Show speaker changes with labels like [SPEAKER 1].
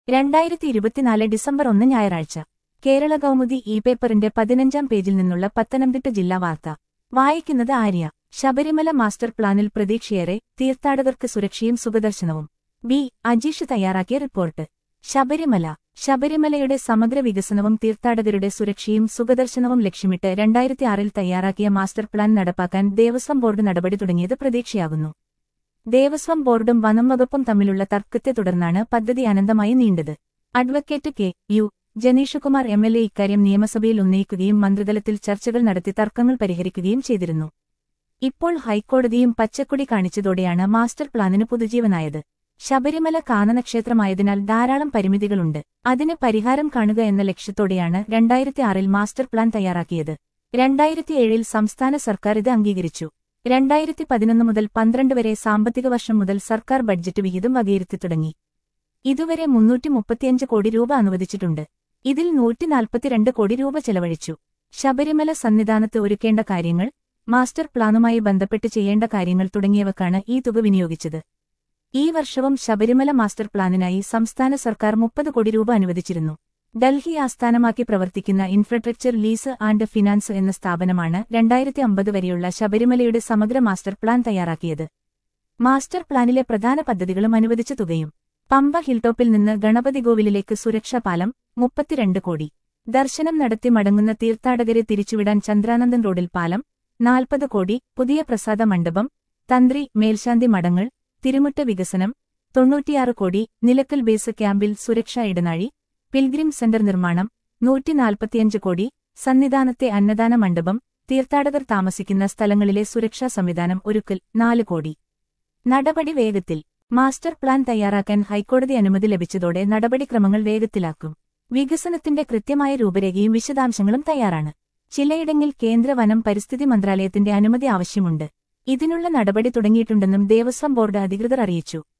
[SPEAKER 1] രണ്ടായിരത്തി ഇരുപത്തിനാല് ഡിസംബർ ഒന്ന് ഞായറാഴ്ച കേരള കൗമുദി ഇ പേപ്പറിന്റെ പതിനഞ്ചാം പേജിൽ നിന്നുള്ള പത്തനംതിട്ട ജില്ലാ വാർത്ത വായിക്കുന്നത് ആര്യ ശബരിമല മാസ്റ്റർ പ്ലാനിൽ പ്രതീക്ഷയേറെ തീർത്ഥാടകർക്ക് സുരക്ഷയും സുഖദർശനവും ബി അജീഷ് തയ്യാറാക്കിയ റിപ്പോർട്ട് ശബരിമല ശബരിമലയുടെ സമഗ്ര വികസനവും തീർത്ഥാടകരുടെ സുരക്ഷയും സുഖദർശനവും ലക്ഷ്യമിട്ട് രണ്ടായിരത്തി ആറിൽ തയ്യാറാക്കിയ മാസ്റ്റർ പ്ലാൻ നടപ്പാക്കാൻ ദേവസ്വം ബോർഡ് നടപടി തുടങ്ങിയത് പ്രതീക്ഷയാകുന്നു ദേവസ്വം ബോർഡും വനം വകുപ്പും തമ്മിലുള്ള തർക്കത്തെ തുടർന്നാണ് പദ്ധതി അനന്തമായി നീണ്ടത് advocate K U Janeeshkumar M L A ഇക്കാര്യം നിയമസഭയിൽ ഉന്നയിക്കുകയും മന്ത്രിതലത്തിൽ ചർച്ചകൾ നടത്തി തർക്കങ്ങൾ പരിഹരിക്കുകയും ചെയ്തിരുന്നു ഇപ്പോൾ ഹൈക്കോടതിയും പച്ചക്കൊടി കാണിച്ചതോടെയാണ് മാസ്റ്റർ പ്ലാനിന് പുതുജീവനായത് ശബരിമല കാനനക്ഷേത്രമായതിനാൽ ധാരാളം പരിമിതികളുണ്ട് അതിന് പരിഹാരം കാണുക എന്ന ലക്ഷ്യത്തോടെയാണ് രണ്ടായിരത്തി ആറിൽ മാസ്റ്റർ പ്ലാൻ തയ്യാറാക്കിയത് രണ്ടായിരത്തിയേഴിൽ സംസ്ഥാന സർക്കാർ ഇത് അംഗീകരിച്ചു രണ്ടായിരത്തി പതിനൊന്ന് മുതൽ പന്ത്രണ്ട് വരെ സാമ്പത്തിക വർഷം മുതൽ സർക്കാർ ബഡ്ജറ്റ് വിഹിതം വകയിരുത്തി തുടങ്ങി ഇതുവരെ മുന്നൂറ്റി മുപ്പത്തിയഞ്ച് കോടി രൂപ അനുവദിച്ചിട്ടുണ്ട് ഇതിൽ നൂറ്റി നാൽപ്പത്തിരണ്ട് കോടി രൂപ ചെലവഴിച്ചു ശബരിമല സന്നിധാനത്ത് ഒരുക്കേണ്ട കാര്യങ്ങൾ മാസ്റ്റർ പ്ലാനുമായി ബന്ധപ്പെട്ട് ചെയ്യേണ്ട കാര്യങ്ങൾ തുടങ്ങിയവക്കാണ് ഈ തുക വിനിയോഗിച്ചത് ഈ വർഷവും ശബരിമല മാസ്റ്റർ പ്ലാനിനായി സംസ്ഥാന സർക്കാർ മുപ്പത് കോടി രൂപ അനുവദിച്ചിരുന്നു ഡൽഹി ആസ്ഥാനമാക്കി പ്രവർത്തിക്കുന്ന ഇൻഫ്രാസ്ട്രക്ചർ ലീസ് ആൻഡ് ഫിനാൻസ് എന്ന സ്ഥാപനമാണ് രണ്ടായിരത്തി അമ്പത് വരെയുള്ള ശബരിമലയുടെ സമഗ്ര മാസ്റ്റർ പ്ലാൻ തയ്യാറാക്കിയത് മാസ്റ്റർ പ്ലാനിലെ പ്രധാന പദ്ധതികളും അനുവദിച്ച തുകയും പമ്പ ഹിൽടോപ്പിൽ നിന്ന് ഗണപതി കോവിലിലേക്ക് സുരക്ഷാ പാലം മുപ്പത്തിരണ്ട് കോടി ദർശനം നടത്തി മടങ്ങുന്ന തീർത്ഥാടകരെ തിരിച്ചുവിടാൻ ചന്ദ്രാനന്ദൻ റോഡിൽ പാലം നാൽപ്പത് കോടി പുതിയ പ്രസാദ മണ്ഡപം തന്ത്രി മേൽശാന്തി മഠങ്ങൾ തിരുമുറ്റ വികസനം തൊണ്ണൂറ്റിയാറ് കോടി നിലക്കൽ ബേസ് ക്യാമ്പിൽ സുരക്ഷാ ഇടനാഴി പിൽഗ്രിം സെന്റർ നിർമ്മാണം നൂറ്റിനാൽപ്പത്തിയഞ്ച് കോടി സന്നിധാനത്തെ അന്നദാന മണ്ഡപം തീർത്ഥാടകർ താമസിക്കുന്ന സ്ഥലങ്ങളിലെ സുരക്ഷാ സംവിധാനം ഒരുക്കൽ നാല് കോടി നടപടി വേഗത്തിൽ മാസ്റ്റർ പ്ലാൻ തയ്യാറാക്കാൻ ഹൈക്കോടതി അനുമതി ലഭിച്ചതോടെ നടപടിക്രമങ്ങൾ വേഗത്തിലാക്കും വികസനത്തിന്റെ കൃത്യമായ രൂപരേഖയും വിശദാംശങ്ങളും തയ്യാറാണ് ചിലയിടങ്ങളിൽ കേന്ദ്ര വനം പരിസ്ഥിതി മന്ത്രാലയത്തിന്റെ അനുമതി ആവശ്യമുണ്ട് ഇതിനുള്ള നടപടി തുടങ്ങിയിട്ടുണ്ടെന്നും ദേവസ്വം ബോർഡ് അധികൃതർ അറിയിച്ചു